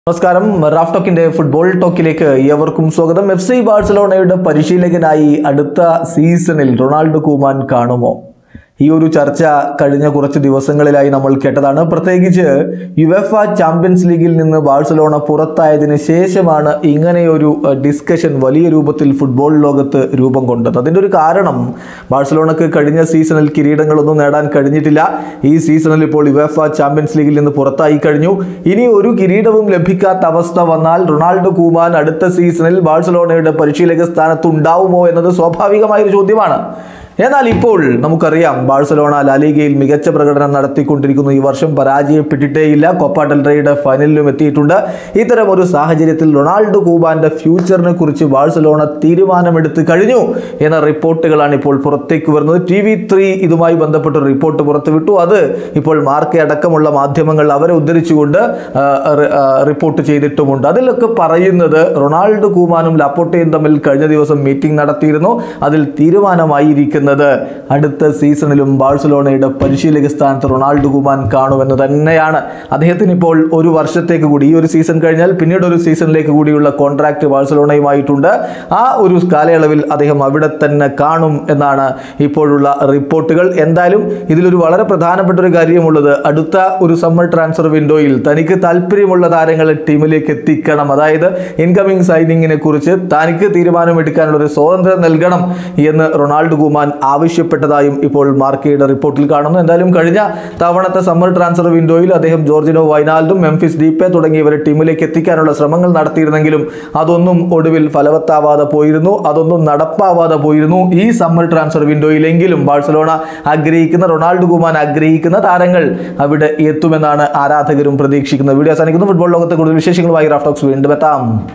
നമസ്കാരം Raf ടോക്കിന്റെ football ടോക്കിലേക്ക് ഏവർക്കും സ്വാഗതം എഫ് സി ബാഴ്സലോണയുടെ പരിശീലകനായി അടുത്ത സീസണിൽ റൊണാൾഡോ കൂമാൻ കാണുമോ ഈ ഒരു ചർച്ച കഴിഞ്ഞ കുറച്ച് ദിവസങ്ങളിലായി നമ്മൾ കേട്ടതാണ് പ്രത്യേകിച്ച് യുവഫ ചാമ്പ്യൻസ് ലീഗിൽ നിന്ന് ബാഴ്സലോണ പുറത്തായതിനു ശേഷമാണ് ഇങ്ങനെയൊരു അഹ്, ഡിസ്കഷൻ വലിയ രൂപത്തിൽ ഫുട്ബോൾ ലോകത്ത് രൂപം കൊണ്ടത് അതിൻ്റെ ഒരു കാരണം ബാഴ്സലോണക്ക് കഴിഞ്ഞ സീസണിൽ കിരീടങ്ങളൊന്നും നേടാൻ കഴിഞ്ഞിട്ടില്ല ഈ സീസണിൽ ഇപ്പോൾ യുവഫ ചാമ്പ്യൻസ് ലീഗിൽ നിന്ന് പുറത്തായി കഴിഞ്ഞു ഇനി ഒരു കിരീടവും ലഭിക്കാത്ത അവസ്ഥ വന്നാൽ റൊണാൾഡോ കൂമാൻ അടുത്ത സീസണിൽ ബാഴ്സലോണയുടെ പരിശീലക സ്ഥാനത്ത് ഉണ്ടാവുമോ എന്നത് സ്വാഭാവികമായ ഒരു ചോദ്യമാണ് എന്നാൽ ഇപ്പോൾ നമുക്കറിയാം ബാഴ്സലോണ ലാലിഗയിൽ മികച്ച പ്രകടനം നടത്തിക്കൊണ്ടിരിക്കുന്നു ഈ വർഷം പരാജയപ്പെട്ടിട്ടേയില്ല കൊപ്പ ഡെൽറയുടെ ഫൈനലിലും എത്തിയിട്ടുണ്ട് ഇത്തരം ഒരു സാഹചര്യത്തിൽ റൊണാൾഡോ കൂബാന്റെ ഫ്യൂച്ചറിനെ കുറിച്ച് ബാഴ്സലോണ തീരുമാനമെടുത്ത് കഴിഞ്ഞു എന്ന റിപ്പോർട്ടുകളാണ് ഇപ്പോൾ പുറത്തേക്ക് വരുന്നത് ടി വി ത്രീ ഇതുമായി ബന്ധപ്പെട്ട ഒരു റിപ്പോർട്ട് പുറത്തുവിട്ടു അത് ഇപ്പോൾ മാർക്കെ അടക്കമുള്ള മാധ്യമങ്ങൾ അവരെ ഉദ്ധരിച്ചുകൊണ്ട് ആ, റി- ആ, റിപ്പോർട്ട് ചെയ്തിട്ടുമുണ്ട് അതിലൊക്കെ പറയുന്നത് റൊണാൾഡോ കൂമാനും ലാപ്പോട്ടയും തമ്മിൽ കഴിഞ്ഞ ദിവസം മീറ്റിംഗ് നടത്തിയിരുന്നു അതിൽ തീരുമാനമായിരിക്കുന്നത് അടുത്ത സീസണിലും ബാഴ്സലോണയുടെ പരിശീലക സ്ഥാനത്ത് റൊണാൾഡോ കുമാൻ കാണുമെന്ന് തന്നെയാണ് അദ്ദേഹത്തിന് ഇപ്പോൾ ഒരു വർഷത്തേക്ക് കൂടി ഈ ഒരു സീസൺ കഴിഞ്ഞാൽ പിന്നീട് ഒരു സീസണിലേക്ക് കൂടിയുള്ള കോൺട്രാക്ട് ബാഴ്സലോണയുമായിട്ടുണ്ട് ആ ഒരു കാലയളവിൽ അദ്ദേഹം അവിടെ തന്നെ കാണും എന്നാണ് ഇപ്പോഴുള്ള റിപ്പോർട്ടുകൾ എന്തായാലും ഇതിലൊരു വളരെ പ്രധാനപ്പെട്ട ഒരു കാര്യമുള്ളത് അടുത്ത ഒരു സമ്മർ ട്രാൻസ്ഫർ വിൻഡോയിൽ തനിക്ക് താല്പര്യമുള്ള താരങ്ങളെ ടീമിലേക്ക് എത്തിക്കണം അതായത് ഇൻകമിംഗ് സൈനിങ്ങിനെ കുറിച്ച് തനിക്ക് തീരുമാനമെടുക്കാനുള്ള ഒരു സ്വാതന്ത്ര്യം നൽകണം എന്ന് റൊണാൾഡോ കുമാൻ ആവശ്യപ്പെട്ടതായും ഇപ്പോൾ മാർക്കയുടെ റിപ്പോർട്ടിൽ കാണുന്നു എന്തായാലും കഴിഞ്ഞ തവണത്തെ സമ്മർ ട്രാൻസ്ഫർ വിൻഡോയിൽ അദ്ദേഹം ജോർജിനോ വൈനാൽഡും മെംഫിസ് ഡീപ്പെ തുടങ്ങിയവരെ ടീമിലേക്ക് എത്തിക്കാനുള്ള ശ്രമങ്ങൾ നടത്തിയിരുന്നെങ്കിലും അതൊന്നും ഒടുവിൽ ഫലവത്താവാതെ പോയിരുന്നു അതൊന്നും നടപ്പാവാതെ പോയിരുന്നു ഈ സമ്മർ ട്രാൻസ്ഫർ വിൻഡോയിലെങ്കിലും ബാഴ്സലോണ ആഗ്രഹിക്കുന്ന റൊണാൾഡോ കുമാൻ ആഗ്രഹിക്കുന്ന താരങ്ങൾ അവിടെ എത്തുമെന്നാണ് ആരാധകരും പ്രതീക്ഷിക്കുന്നത് വീഡിയോ അവസാനിക്കുന്നു ഫുട്ബോൾ ലോകത്തെ കൂടുതൽ വിശേഷങ്ങളുമായി റാഫ്റ്റോക്സ് വീണ്ടും എത്താം